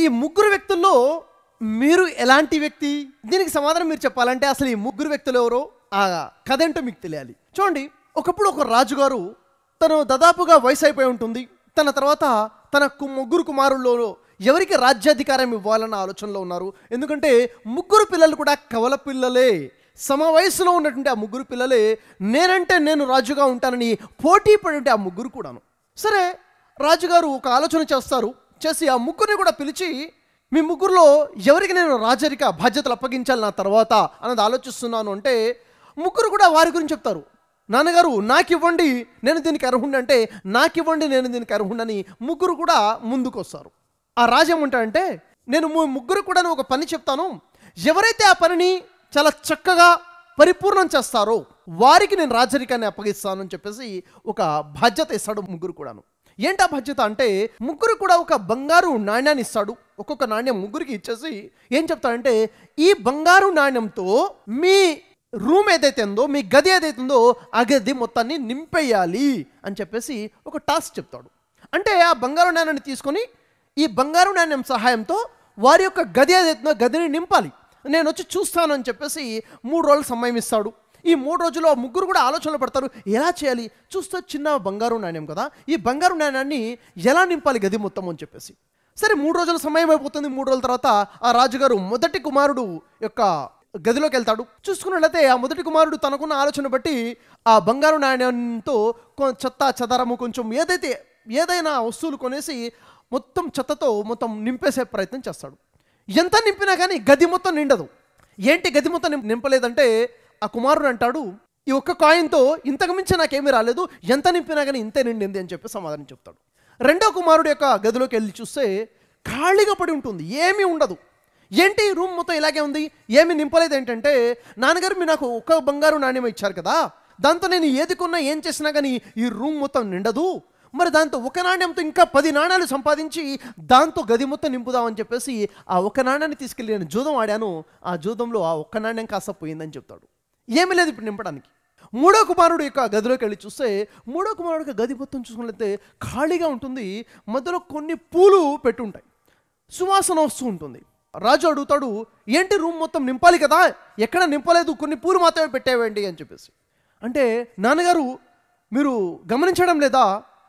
ముగ్గురు వ్యక్తుల్లో మీరు ఎలాంటి వ్యక్తి దీనికి సమాధానం మీరు చెప్పాలంటే అసలు ఈ ముగ్గురు వ్యక్తులు ఎవరో ఆ కథ ఏంటో మీకు తెలియాలి చూడండి ఒకప్పుడు ఒక రాజుగారు తను దాదాపుగా వయసు అయిపోయి ఉంటుంది తన తర్వాత తన కు- ముగ్గురు కుమారుల్లో ఎవరికి రాజ్యాధికారం ఇవ్వాలన్న ఆలోచనలో ఉన్నారు ఎందుకంటే ముగ్గురు పిల్లలు కూడా కవల పిల్లలే సమ వయసులో ఉన్నటువంటి ఆ ముగ్గురు పిల్లలే నేనంటే నేను రాజుగా ఉంటానని పోటీ పడే ఆ ముగ్గురు కూడాను సరే రాజుగారు ఒక ఆలోచన చేస్తారు చేసి ఆ ముగ్గురిని కూడా పిలిచి మీ ముగ్గురులో ఎవరికి నేను రాజరిక బాధ్యతలు అప్పగించాలి నా తర్వాత అన్నది ఆలోచిస్తున్నాను అంటే ముగ్గురు కూడా వారి గురించి చెప్తారు నాన్నగారు నాకు ఇవ్వండి నేను దీనికి అర్హుండి అంటే నాకు ఇవ్వండి నేను దీనికి అర్హుండని ముగ్గురు కూడా ముందుకు వస్తారు ఆ రాజు ఏమంటాడంటే నేను ము- ముగ్గురు కూడా ఒక పని చెప్తాను ఎవరైతే ఆ పనిని చాలా చక్కగా పరిపూర్ణం చేస్తారో వారికి నేను రాజరికాన్ని అప్పగిస్తాను అని చెప్పేసి ఒక బాధ్యత ఇస్తాడు ముగ్గురు కూడాను ఏంటా బాధ్యత అంటే ముగ్గురు కూడా ఒక బంగారు నాణ్యాన్ని ఇస్తాడు ఒక్కొక్క నాణ్యం ముగ్గురికి ఇచ్చేసి ఏం చెప్తాడంటే ఈ బంగారు నాణ్యంతో మీ రూమ్ ఏదైతే ఉందో మీ గది ఏదైతే ఉందో ఆ గది మొత్తాన్ని నింపేయాలి అని చెప్పేసి ఒక టాస్క్ చెప్తాడు అంటే ఆ బంగారు నాణ్యాన్ని తీసుకొని ఈ బంగారు నాణ్యం సహాయంతో వారి యొక్క గది ఏదైతే ఉందో గదిని నింపాలి నేను వచ్చి చూస్తాను అని చెప్పేసి మూడు రోజులు సమయం ఇస్తాడు ఈ మూడు రోజుల్లో ఆ ముగ్గురు కూడా ఆలోచనలు పడతారు ఎలా చేయాలి చూస్తే చిన్న బంగారు నాణ్యం కదా ఈ బంగారు నాణ్యాన్ని ఎలా నింపాలి గది మొత్తం అని చెప్పేసి సరే మూడు రోజుల సమయం అయిపోతుంది మూడు రోజుల తర్వాత ఆ రాజుగారు మొదటి కుమారుడు యొక్క గదిలోకి వెళ్తాడు చూసుకున్నట్లయితే ఆ మొదటి కుమారుడు తనకున్న ఆలోచన బట్టి ఆ బంగారు నాణ్యంతో కొ- చెత్త చెదారము కొంచెం ఏదైతే ఏదైనా వస్తువులు కొనేసి మొత్తం చెత్తతో మొత్తం నింపేసే ప్రయత్నం చేస్తాడు ఎంత నింపినా కానీ గది మొత్తం నిండదు ఏంటి గది మొత్తం నింప- నింపలేదంటే ఆ కుమారుడు అంటాడు ఈ ఒక్క కాయిన్తో ఇంతకు మించి నాకేమీ రాలేదు ఎంత నింపినా కానీ ఇంతే నిండింది అని చెప్పి సమాధానం చెప్తాడు రెండో కుమారుడు యొక్క గదిలోకి వెళ్ళి చూస్తే ఖాళీగా పడి ఉంటుంది ఏమీ ఉండదు ఏంటి ఈ రూమ్ మొత్తం ఇలాగే ఉంది ఏమీ నింపలేదు ఏంటంటే నాన్నగారు మీరు నాకు ఒక బంగారు నాణ్యం ఇచ్చారు కదా దాంతో నేను ఏది కొన్నా ఏం చేసినా కానీ ఈ రూమ్ మొత్తం నిండదు మరి దాంతో ఒక నాణ్యంతో ఇంకా పది నాణ్యాలు సంపాదించి దాంతో గది మొత్తం నింపుదామని చెప్పేసి ఆ ఒక నాణ్యాన్ని తీసుకెళ్ళి నేను జూదం ఆడాను ఆ జూదంలో ఆ ఒక్క నాణ్యం కాస్త పోయిందని చెప్తాడు ఏమీ లేదు ఇప్పుడు నింపడానికి మూడో కుమారుడు యొక్క గదిలోకి వెళ్ళి చూస్తే మూడో కుమారుడు యొక్క గది మొత్తం చూసుకున్నట్లయితే ఖాళీగా ఉంటుంది మధ్యలో కొన్ని పూలు పెట్టుంటాయి సువాసన వస్తూ ఉంటుంది రాజు అడుగుతాడు ఏంటి రూమ్ మొత్తం నింపాలి కదా ఎక్కడ నింపలేదు కొన్ని పూలు మాత్రమే పెట్టేవండి అని చెప్పేసి అంటే నాన్నగారు మీరు గమనించడం లేదా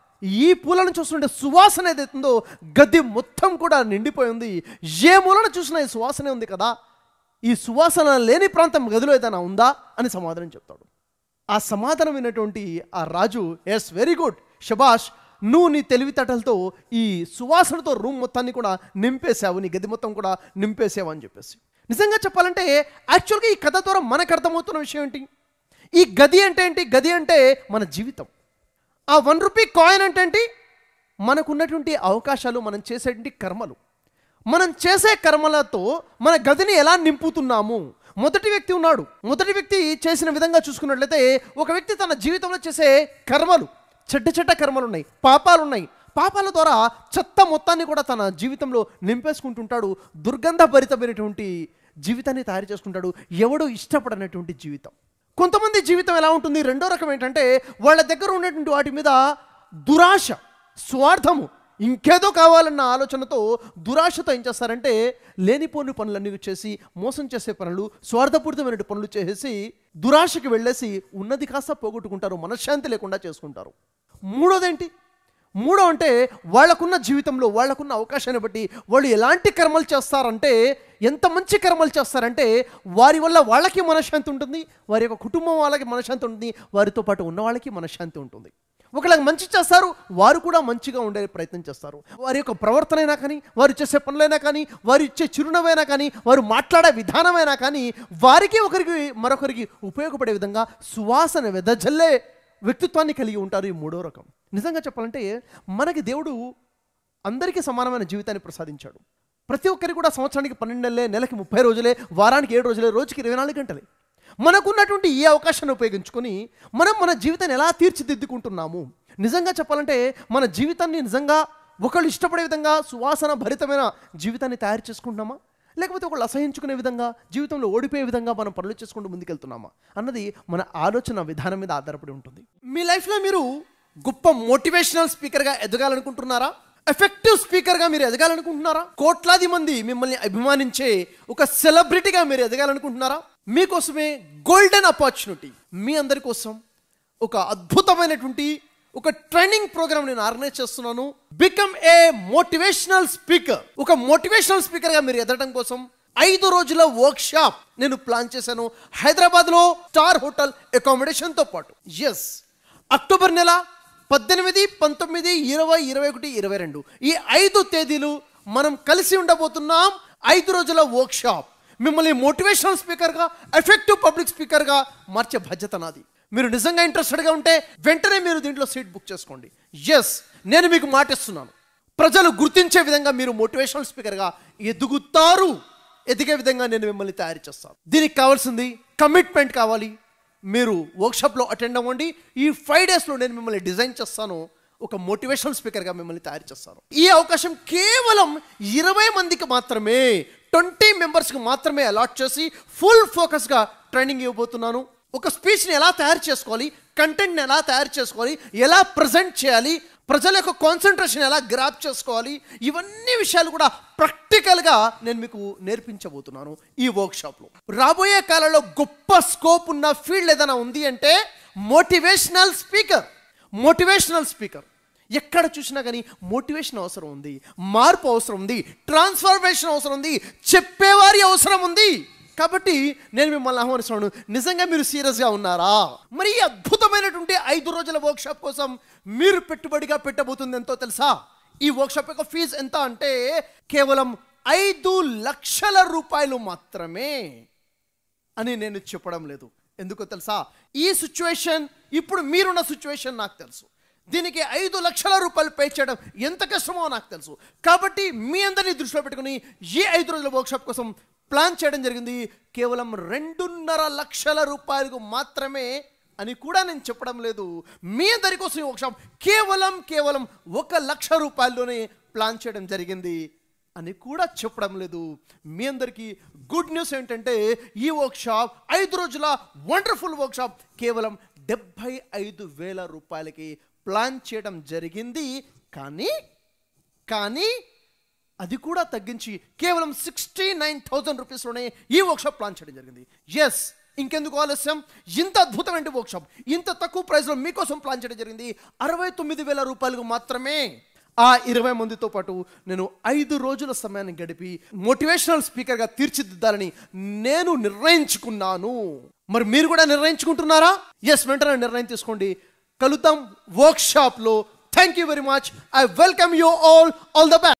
ఈ పూలను చూస్తుంటే సువాసన ఏదైతుందో గది మొత్తం కూడా నిండిపోయి ఉంది ఏ మూలన చూసినా ఈ సువాసనే ఉంది కదా ఈ సువాసన లేని ప్రాంతం గదిలో ఏదైనా ఉందా అని సమాధానం చెప్తాడు ఆ సమాధానం విన్నటువంటి ఆ రాజు ఎస్ వెరీ గుడ్ శబాష్ నువ్వు నీ తెలివితేటలతో ఈ సువాసనతో రూమ్ మొత్తాన్ని కూడా నింపేశావు నీ గది మొత్తం కూడా నింపేసావు అని చెప్పేసి నిజంగా చెప్పాలంటే యాక్చువల్గా ఈ కథ ద్వారా మనకు అర్థమవుతున్న విషయం ఏంటి ఈ గది అంటే ఏంటి గది అంటే మన జీవితం ఆ వన్ రూపీ కాయిన్ అంటే ఏంటి మనకున్నటువంటి అవకాశాలు మనం చేసేటువంటి కర్మలు మనం చేసే కర్మలతో మన గదిని ఎలా నింపుతున్నాము మొదటి వ్యక్తి ఉన్నాడు మొదటి వ్యక్తి చేసిన విధంగా చూసుకున్నట్లయితే ఒక వ్యక్తి తన జీవితంలో చేసే కర్మలు చెడ్డ చెడ్డ కర్మలు ఉన్నాయి పాపాలు ఉన్నాయి పాపాల ద్వారా చెత్త మొత్తాన్ని కూడా తన జీవితంలో నింపేసుకుంటుంటాడు దుర్గంధభరితమైనటువంటి జీవితాన్ని తయారు చేసుకుంటాడు ఎవడు ఇష్టపడనటువంటి జీవితం కొంతమంది జీవితం ఎలా ఉంటుంది రెండో రకం ఏంటంటే వాళ్ళ దగ్గర ఉన్నటువంటి వాటి మీద దురాశ స్వార్థము ఇంకేదో కావాలన్న ఆలోచనతో దురాశతో ఏం చేస్తారంటే లేనిపోని పనులన్నీ చేసి మోసం చేసే పనులు స్వార్థపూరితమైన పనులు చేసేసి దురాశకి వెళ్ళేసి ఉన్నది కాస్త పోగొట్టుకుంటారు మనశ్శాంతి లేకుండా చేసుకుంటారు మూడోదేంటి మూడో అంటే వాళ్ళకున్న జీవితంలో వాళ్ళకున్న అవకాశాన్ని బట్టి వాళ్ళు ఎలాంటి కర్మలు చేస్తారంటే ఎంత మంచి కర్మలు చేస్తారంటే వారి వల్ల వాళ్ళకి మనశ్శాంతి ఉంటుంది వారి యొక్క కుటుంబం వాళ్ళకి మనశ్శాంతి ఉంటుంది వారితో పాటు ఉన్న వాళ్ళకి మనశ్శాంతి ఉంటుంది ఒకళ్ళకి మంచి చేస్తారు వారు కూడా మంచిగా ఉండే ప్రయత్నం చేస్తారు వారి యొక్క ప్రవర్తన అయినా కానీ వారు చేసే పనులైనా కానీ వారు ఇచ్చే చిరునవ్వైనా కానీ వారు మాట్లాడే విధానమైనా కానీ వారికి ఒకరికి మరొకరికి ఉపయోగపడే విధంగా సువాసన వెదజల్లే వ్యక్తిత్వాన్ని కలిగి ఉంటారు ఈ మూడో రకం నిజంగా చెప్పాలంటే మనకి దేవుడు అందరికీ సమానమైన జీవితాన్ని ప్రసాదించాడు ప్రతి ఒక్కరికి కూడా సంవత్సరానికి పన్నెండు నెలలే నెలకి ముప్పై రోజులే వారానికి ఏడు రోజులే రోజుకి ఇరవై నాలుగు గంటలే మనకున్నటువంటి ఈ అవకాశాన్ని ఉపయోగించుకొని మనం మన జీవితాన్ని ఎలా తీర్చిదిద్దుకుంటున్నాము నిజంగా చెప్పాలంటే మన జీవితాన్ని నిజంగా ఒకళ్ళు ఇష్టపడే విధంగా సువాసన భరితమైన జీవితాన్ని తయారు చేసుకుంటున్నామా లేకపోతే ఒకళ్ళు అసహించుకునే విధంగా జీవితంలో ఓడిపోయే విధంగా మనం పనులు చేసుకుంటూ ముందుకెళ్తున్నామా అన్నది మన ఆలోచన విధానం మీద ఆధారపడి ఉంటుంది మీ లైఫ్లో మీరు గొప్ప మోటివేషనల్ స్పీకర్గా ఎదగాలనుకుంటున్నారా ఎఫెక్టివ్ స్పీకర్గా మీరు ఎదగాలనుకుంటున్నారా కోట్లాది మంది మిమ్మల్ని అభిమానించే ఒక సెలబ్రిటీగా మీరు ఎదగాలనుకుంటున్నారా మీకోసమే గోల్డెన్ ఆపర్చునిటీ మీ అందరి కోసం ఒక అద్భుతమైనటువంటి ఒక ట్రైనింగ్ ప్రోగ్రామ్ నేను ఆర్గనైజ్ చేస్తున్నాను బికమ్ ఏ మోటివేషనల్ స్పీకర్ ఒక మోటివేషనల్ స్పీకర్గా మీరు ఎదగడం కోసం ఐదు రోజుల వర్క్ షాప్ నేను ప్లాన్ చేశాను హైదరాబాద్లో స్టార్ హోటల్ అకామిడేషన్తో పాటు ఎస్ అక్టోబర్ నెల పద్దెనిమిది పంతొమ్మిది ఇరవై ఇరవై ఒకటి ఇరవై రెండు ఈ ఐదు తేదీలు మనం కలిసి ఉండబోతున్నాం ఐదు రోజుల వర్క్ షాప్ మిమ్మల్ని మోటివేషనల్ స్పీకర్గా ఎఫెక్టివ్ పబ్లిక్ స్పీకర్గా మార్చే బాధ్యత నాది మీరు నిజంగా ఇంట్రెస్టెడ్గా ఉంటే వెంటనే మీరు దీంట్లో సీట్ బుక్ చేసుకోండి ఎస్ నేను మీకు మాటిస్తున్నాను ప్రజలు గుర్తించే విధంగా మీరు మోటివేషనల్ స్పీకర్గా ఎదుగుతారు ఎదిగే విధంగా నేను మిమ్మల్ని తయారు చేస్తాను దీనికి కావాల్సింది కమిట్మెంట్ కావాలి మీరు వర్క్షాప్లో అటెండ్ అవ్వండి ఈ ఫైవ్ డేస్లో నేను మిమ్మల్ని డిజైన్ చేస్తాను ఒక మోటివేషనల్ స్పీకర్గా మిమ్మల్ని తయారు చేస్తాను ఈ అవకాశం కేవలం ఇరవై మందికి మాత్రమే ట్వంటీ మెంబర్స్కి మాత్రమే అలాట్ చేసి ఫుల్ ఫోకస్గా ట్రైనింగ్ ఇవ్వబోతున్నాను ఒక స్పీచ్ని ఎలా తయారు చేసుకోవాలి కంటెంట్ని ఎలా తయారు చేసుకోవాలి ఎలా ప్రజెంట్ చేయాలి ప్రజల యొక్క కాన్సన్ట్రేషన్ ఎలా గ్రాప్ చేసుకోవాలి ఇవన్నీ విషయాలు కూడా ప్రాక్టికల్గా నేను మీకు నేర్పించబోతున్నాను ఈ వర్క్షాప్లో రాబోయే కాలంలో గొప్ప స్కోప్ ఉన్న ఫీల్డ్ ఏదైనా ఉంది అంటే మోటివేషనల్ స్పీకర్ మోటివేషనల్ స్పీకర్ ఎక్కడ చూసినా కానీ మోటివేషన్ అవసరం ఉంది మార్పు అవసరం ఉంది ట్రాన్స్ఫర్మేషన్ అవసరం ఉంది చెప్పేవారి అవసరం ఉంది కాబట్టి నేను మిమ్మల్ని ఆహ్వానిస్తున్నాను నిజంగా మీరు సీరియస్గా ఉన్నారా మరి ఈ అద్భుతమైనటువంటి ఐదు రోజుల వర్క్షాప్ కోసం మీరు పెట్టుబడిగా పెట్టబోతుంది ఎంతో తెలుసా ఈ వర్క్షాప్ యొక్క ఫీజు ఎంత అంటే కేవలం ఐదు లక్షల రూపాయలు మాత్రమే అని నేను చెప్పడం లేదు ఎందుకో తెలుసా ఈ సిచ్యువేషన్ ఇప్పుడు మీరున్న సిచ్యువేషన్ నాకు తెలుసు దీనికి ఐదు లక్షల రూపాయలు పే చేయడం ఎంత కష్టమో నాకు తెలుసు కాబట్టి మీ అందరినీ దృష్టిలో పెట్టుకుని ఈ ఐదు రోజుల వర్క్షాప్ కోసం ప్లాన్ చేయడం జరిగింది కేవలం రెండున్నర లక్షల రూపాయలకు మాత్రమే అని కూడా నేను చెప్పడం లేదు మీ అందరి కోసం ఈ వర్క్షాప్ కేవలం కేవలం ఒక లక్ష రూపాయల్లోనే ప్లాన్ చేయడం జరిగింది అని కూడా చెప్పడం లేదు మీ అందరికీ గుడ్ న్యూస్ ఏంటంటే ఈ వర్క్షాప్ ఐదు రోజుల వండర్ఫుల్ వర్క్షాప్ కేవలం డెబ్భై ఐదు వేల రూపాయలకి ప్లాన్ చేయడం జరిగింది కానీ కానీ అది కూడా తగ్గించి కేవలం సిక్స్టీ నైన్ థౌజండ్ రూపీస్లోనే ఈ వర్క్షాప్ ప్లాన్ చేయడం జరిగింది ఎస్ ఇంకెందుకు ఆలస్యం ఇంత అద్భుతమైన వర్క్షాప్ ఇంత తక్కువ ప్రైస్లో మీకోసం ప్లాన్ చేయడం జరిగింది అరవై తొమ్మిది వేల రూపాయలకు మాత్రమే ఆ ఇరవై మందితో పాటు నేను ఐదు రోజుల సమయాన్ని గడిపి మోటివేషనల్ స్పీకర్గా తీర్చిదిద్దాలని నేను నిర్ణయించుకున్నాను మరి మీరు కూడా నిర్ణయించుకుంటున్నారా ఎస్ వెంటనే నిర్ణయం తీసుకోండి కలుద్దాం వర్క్షాప్లో thank you very much I welcome you all all the best